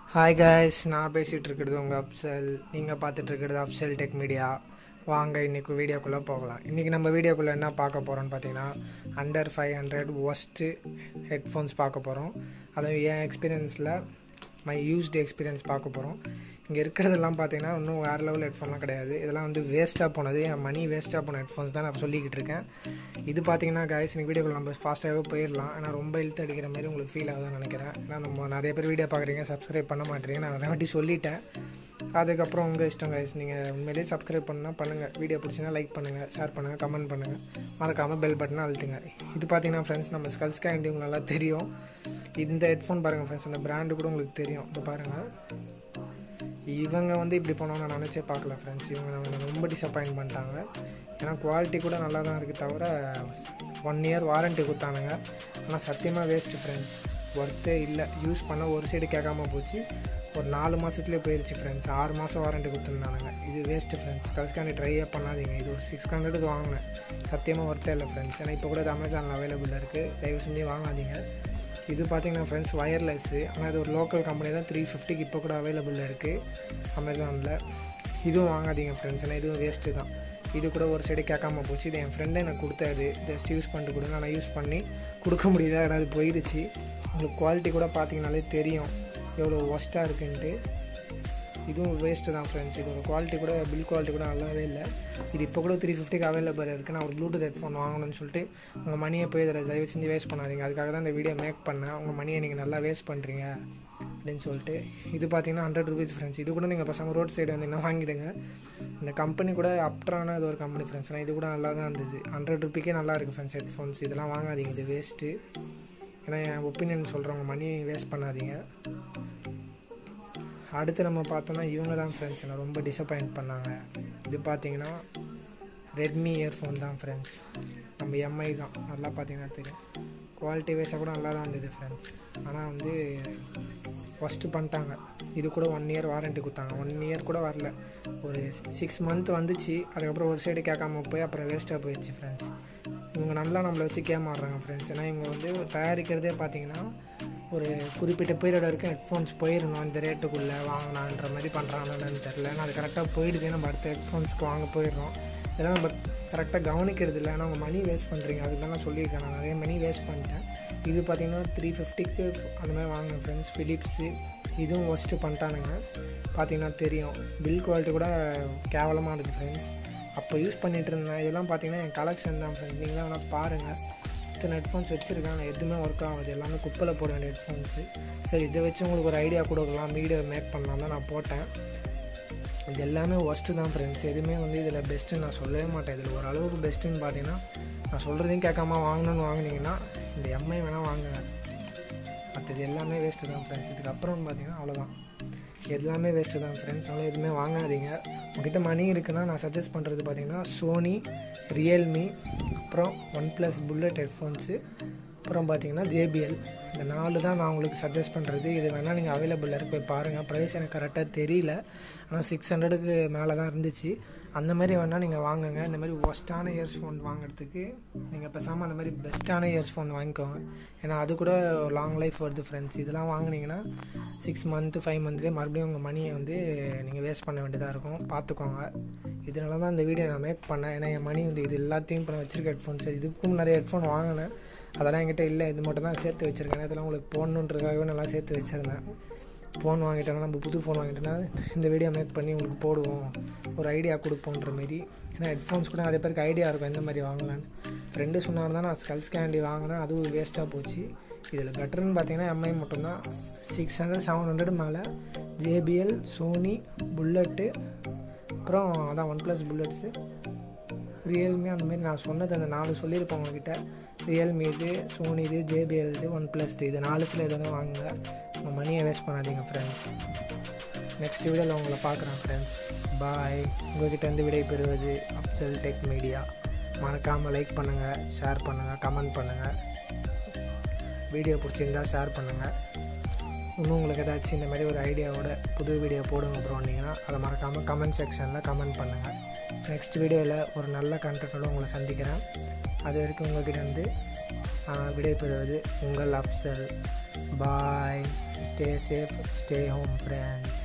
hi guys நான் பேசிகிட்டு இருக்கிறது உங்கள் அப்சல் நீங்கள் பார்த்துட்டு இருக்கிறது அப்சல் டெக் மீடியா வாங்க இன்றைக்கி வீடியோக்குள்ளே போகலாம் இன்றைக்கி நம்ம வீடியோக்குள்ளே என்ன பார்க்க போகிறோம்னு பார்த்தீங்கன்னா under five hundred worst headphones பார்க்க போகிறோம் அதுவும் என் எக்ஸ்பீரியன்ஸில் மை யூஸ்டு எக்ஸ்பீரியன்ஸ் பார்க்க போகிறோம் இங்கே இருக்கிறதெல்லாம் பார்த்தீங்கன்னா இன்னும் வேறு லெவல் ஹெட்ஃபோன்லாம் கிடையாது இதெல்லாம் வந்து வேஸ்ட்டாக போனது என் மணி வேஸ்ட்டாக போன ஹெட்ஃபோன்ஸ் தான் நான் சொல்லிக்கிட்டு இருக்கேன் இது பார்த்தீங்கன்னா காய்ஸ் இன்னைக்கு வீடியோக்குள்ள நம்ம ஃபாஸ்ட்டாகவே போயிடலாம் ஏன்னா ரொம்ப இழுத்து அடிக்கிற மாதிரி உங்களுக்கு ஃபீல் ஆகுதுன்னு நினைக்கிறேன் ஏன்னா நம்ம நிறைய பேர் வீடியோ பார்க்குறீங்க சப்ஸ்கிரைப் பண்ண மாட்டேறீங்க நான் நிறைய வாட்டி சொல்லிட்டேன் அதுக்கப்புறம் உங்கள் இஷ்டம் கைஸ் நீங்கள் உண்மையிலேயே சப்ஸ்கிரைப் பண்ணால் பண்ணுங்கள் வீடியோ பிடிச்சினா லைக் பண்ணுங்கள் ஷேர் பண்ணுங்கள் கமெண்ட் பண்ணுங்கள் மறக்காமல் பெல் பட்டனை அழுத்துங்க இது பார்த்தீங்கன்னா ஃப்ரெண்ட்ஸ் நம்ம ஸ்கல்ஸ் கேண்டி உங்களுக்கு நல்லா தெரியும் இந்த ஹெட்ஃபோன் பாருங்கள் ஃப்ரெண்ட்ஸ் இந்த பிராண்டு கூட உங்களுக்கு தெரியும் இப்போ பாருங்கள் இவங்க வந்து இப்படி பண்ணோம் நான் நினச்சே பார்க்கல ஃப்ரெண்ட்ஸ் இவங்க நம்ம ரொம்ப டிசப்பாயின்ட் பண்ணிட்டாங்க ஏன்னா குவாலிட்டி கூட நல்லா தான் இருக்குது தவிர ஒன் இயர் வாரண்ட்டி கொடுத்தானுங்க ஆனால் சத்தியமாக வேஸ்ட்டு ஃப்ரெண்ட்ஸ் ஒர்த்தே இல்லை யூஸ் பண்ண ஒரு சைடு கேட்காம போச்சு ஒரு நாலு மாதத்துலேயே போயிடுச்சு ஃப்ரெண்ட்ஸ் ஆறு மாதம் வாரண்ட்டி கொடுத்துருந்தானுங்க இது வேஸ்ட்டு ஃப்ரெண்ட்ஸ் கல்ஸ்காண்டி ட்ரையே பண்ணாதீங்க இது ஒரு சிக்ஸ் ஹண்ட்ரடுக்கு வாங்கினேன் சத்தியமாக ஒர்த்தே இல்லை ஃப்ரெண்ட்ஸ் ஏன்னா இப்போ கூட இது அமேசானில் அவைலபிளாக இருக்குது தயவு செஞ்சு வாங்காதீங்க இது பார்த்தீங்கன்னா ஃப்ரெண்ட்ஸ் ஒயர்லெஸ்ஸு ஆனால் இது ஒரு லோக்கல் கம்பெனி தான் த்ரீ ஃபிஃப்டிக்கு இப்போ கூட அவைலபிளில் இருக்குது அமேசானில் இதுவும் வாங்காதீங்க ஃப்ரெண்ட்ஸ் ஏன்னா இதுவும் வேஸ்ட்டு தான் இது கூட ஒரு சைடு கேட்காம போச்சு இது என் ஃப்ரெண்டே எனக்கு கொடுத்தாரு ஜஸ்ட் யூஸ் பண்ணிட்டு கொடுங்க நான் யூஸ் பண்ணி கொடுக்க முடியுதா ஏன்னா அது போயிடுச்சு உங்களுக்கு குவாலிட்டி கூட பார்த்தீங்கனாலே தெரியும் எவ்வளோ ஒஸ்ட்டாக இருக்குன்ட்டு இதுவும் வேஸ்ட்டு தான் ஃப்ரெண்ட்ஸ் இதோட குவாலிட்டி கூட பில் குவாலிட்டி கூட நல்லாவே இல்லை இது இப்போ கூட த்ரீ ஃபிஃப்டிக்கு அவைலபிள் இருக்குது நான் ஒரு ப்ளூடூத் ஹெட்ஃபோன் வாங்கணும்னு சொல்லிட்டு உங்கள் மணியை போய் இதில் தயவு செஞ்சு வேஸ்ட் பண்ணாதீங்க அதுக்காக தான் இந்த வீடியோ மேக் பண்ணேன் உங்கள் மணியை நீங்கள் நல்லா வேஸ்ட் பண்ணுறீங்க அப்படின்னு சொல்லிட்டு இது பார்த்தீங்கன்னா ஹண்ட்ரட் ருபீஸ் ஃப்ரெண்ட்ஸ் இது கூட நீங்கள் பசங்க ரோட் சைடு வந்தீங்கன்னா வாங்கிடுங்க இந்த கம்பெனி கூட அப்ட்ரான இது ஒரு கம்பெனி ஃப்ரெண்ட்ஸ் ஆனால் இது கூட நல்லா தான் இருந்தது ஹண்ட்ரட் ருபிக்கே நல்லா இருக்குது ஃப்ரெண்ட்ஸ் ஹெட்ஃபோன்ஸ் இதெல்லாம் வாங்காதீங்க இது வேஸ்ட்டு ஏன்னா என் ஒப்பீனியன் சொல்கிறவங்க மணி வேஸ்ட் பண்ணாதீங்க அடுத்து நம்ம பார்த்தோன்னா இவங்க தான் ஃப்ரெண்ட்ஸ் என்னை ரொம்ப டிசப்பாயிண்ட் பண்ணாங்க இது பார்த்தீங்கன்னா ரெட்மி இயர்ஃபோன் தான் ஃப்ரெண்ட்ஸ் நம்ம எம்ஐ தான் நல்லா பார்த்தீங்கன்னா தெரியும் குவாலிட்டி வைஸாக கூட நல்லா தான் இருந்தது ஃப்ரெண்ட்ஸ் ஆனால் வந்து ஃபஸ்ட்டு பண்ணிட்டாங்க இது கூட ஒன் இயர் வாரண்ட்டி கொடுத்தாங்க ஒன் இயர் கூட வரல ஒரு சிக்ஸ் மந்த் வந்துச்சு அதுக்கப்புறம் ஒரு சைடு கேட்காம போய் அப்புறம் வேஸ்ட்டாக போயிடுச்சு ஃப்ரெண்ட்ஸ் இவங்க நல்லா நம்மளை வச்சு கேம் ஆடுறாங்க ஃப்ரெண்ட்ஸ் ஏன்னா இவங்க வந்து தயாரிக்கிறதே பார்த்தீங்கன்னா ஒரு குறிப்பிட்ட பீரியட் வரைக்கும் ஹெட்ஃபோன்ஸ் போயிருந்தோம் இந்த ரேட்டுக்குள்ளே வாங்கினான்ற மாதிரி பண்ணுறாங்கன்னு தெரில ஆனால் அது கரெக்டாக போயிடுது நம்ம அடுத்த ஹெட்ஃபோன்ஸ்க்கு வாங்க போயிடுறோம் இதெல்லாம் நம்ம கரெக்டாக கவனிக்கிறது இல்லை ஆனால் அவங்க மணி வேஸ்ட் பண்ணுறீங்க அதுதான் நான் சொல்லியிருக்கேன் நான் நிறைய மணி வேஸ்ட் பண்ணிட்டேன் இது பார்த்திங்கன்னா த்ரீ ஃபிஃப்டிக்கு அந்த மாதிரி வாங்கினேன் ஃப்ரெண்ட்ஸ் ஃபிலிப்ஸு இதுவும் ஒஸ்ட்டு பண்ணிட்டானுங்க பார்த்தீங்கன்னா தெரியும் பில் குவாலிட்டி கூட கேவலமாக இருக்குது ஃப்ரெண்ட்ஸ் அப்போ யூஸ் பண்ணிகிட்டு இருந்தேன் இதெல்லாம் பார்த்தீங்கன்னா என் கலெக்ஷன் தான் ஃப்ரெண்ட்ஸ் நீங்களாம் வேணால் பாருங்கள் இத்தனை ஹெட்ஃபோன்ஸ் வச்சுருக்கேன் ஆனால் எதுவுமே ஒர்க் ஆகுது எல்லாமே குப்பையில் போட வேண்டிய ஹெட்ஃபோன்ஸு சரி இதை வச்சு உங்களுக்கு ஒரு ஐடியா கொடுக்கலாம் வீடியோ மேக் பண்ணலாம் தான் நான் போட்டேன் இது எல்லாமே ஒஸ்ட்டு தான் ஃப்ரெண்ட்ஸ் எதுவுமே வந்து இதில் பெஸ்ட்டுன்னு நான் சொல்லவே மாட்டேன் இதில் ஓரளவுக்கு பெஸ்ட்டுன்னு பார்த்தீங்கன்னா நான் சொல்கிறதையும் கேட்காம வாங்கணும்னு வாங்கினீங்கன்னா இந்த எம்ஐ வேணால் வாங்குங்க மற்றது எல்லாமே வேஸ்ட்டு தான் ஃப்ரெண்ட்ஸ் இதுக்கப்புறம் பார்த்தீங்கன்னா அவ்வளோதான் எல்லாமே வேஸ்ட்டு தான் ஃப்ரெண்ட்ஸ் அதனால் எதுவுமே வாங்காதீங்க உங்ககிட்ட மணி இருக்குன்னா நான் சஜஸ்ட் பண்ணுறது பார்த்தீங்கன்னா சோனி ரியல்மி அப்புறம் ஒன் ப்ளஸ் புல்லட் ஹெட்ஃபோன்ஸு அப்புறம் பார்த்தீங்கன்னா ஜேபிஎல் இந்த நாலு தான் நான் உங்களுக்கு சஜஸ்ட் பண்ணுறது இது வேணால் நீங்கள் அவைலபிளில் இருக்கு போய் பாருங்கள் ப்ரைஸ் எனக்கு கரெக்டாக தெரியல ஆனால் சிக்ஸ் ஹண்ட்ரடுக்கு மேலே தான் இருந்துச்சு அந்த மாதிரி வேணால் நீங்கள் வாங்குங்க இந்த மாதிரி ஒஸ்ட்டான இயர்ஸ் ஃபோன் வாங்குறதுக்கு நீங்கள் பேசாமல் அந்த மாதிரி பெஸ்ட்டான இயர்ஸ் ஃபோன் வாங்கிக்கோங்க ஏன்னா அது கூட லாங் லைஃப் வருது ஃப்ரெண்ட்ஸ் இதெல்லாம் வாங்கினீங்கன்னா சிக்ஸ் மந்த்து ஃபைவ் மந்த்லேயே மறுபடியும் உங்கள் மணியை வந்து நீங்கள் வேஸ்ட் பண்ண வேண்டியதாக இருக்கும் பார்த்துக்கோங்க இதனால தான் இந்த வீடியோ நான் மேக் பண்ணேன் ஏன்னா என் மணி வந்து இது எல்லாத்தையும் இப்போ நான் வச்சுருக்க ஹெட்ஃபோன்ஸ் இதுக்கும் நிறைய ஹெட்ஃபோன் வாங்கினேன் அதெல்லாம் என்கிட்ட இல்லை இது மட்டும் தான் சேர்த்து வச்சுருக்கேன் இதெல்லாம் உங்களுக்கு போடணுன்றதுக்காகவே நல்லா சேர்த்து வச்சுருந்தேன் ஃபோன் வாங்கிட்டோன்னா நம்ம புது ஃபோன் வாங்கிட்டோன்னா இந்த வீடியோ மேக் பண்ணி உங்களுக்கு போடுவோம் ஒரு ஐடியா கொடுப்போன்ற மாரி ஏன்னா ஹெட்ஃபோன்ஸ் கூட நிறைய பேருக்கு ஐடியா இருக்கும் எந்த மாதிரி வாங்கலான்னு ஃப்ரெண்டு சொன்னார் தான் நான் ஸ்கல்ஸ் கேண்டி வாங்கினேன் அதுவும் வேஸ்ட்டாக போச்சு இதில் பெட்டர்னு பார்த்தீங்கன்னா எம்ஐ மட்டும்தான் சிக்ஸ் ஹண்ட்ரட் செவன் ஹண்ட்ரட் மேலே ஜேபிஎல் சோனி புல்லட்டு அப்புறம் அதான் ஒன் ப்ளஸ் புல்லட்ஸு ரியல்மி அந்தமாரி நான் சொன்னது அந்த நாலு சொல்லியிருப்பேன் உங்ககிட்ட ரியல்மி இது சோனி இது ஜேபிஎல் இது ஒன் ப்ளஸ் இது நாலுத்தில் எதாவது வாங்குங்க உங்கள் மணியை வேஸ்ட் பண்ணாதீங்க ஃப்ரெண்ட்ஸ் நெக்ஸ்ட் வீடியோவில் உங்களை பார்க்குறேன் ஃப்ரெண்ட்ஸ் பாய் உங்கள்கிட்ட விடை பெறுவது அப்சல் டெக் மீடியா மறக்காமல் லைக் பண்ணுங்கள் ஷேர் பண்ணுங்கள் கமெண்ட் பண்ணுங்கள் வீடியோ பிடிச்சிருந்தா ஷேர் பண்ணுங்கள் இன்னும் உங்களுக்கு ஏதாச்சும் இந்த மாதிரி ஒரு ஐடியாவோட புது வீடியோ போடுங்க ப்ரோன்னீங்கன்னா அதை மறக்காமல் கமெண்ட் செக்ஷனில் கமெண்ட் பண்ணுங்கள் நெக்ஸ்ட் வீடியோவில் ஒரு நல்ல கண்டென்ட்டோட உங்களை சந்திக்கிறேன் அது வரைக்கும் உங்கள்கிட்ட வந்து விடைபெறுவது உங்கள் Afsal bhai stay safe stay home friends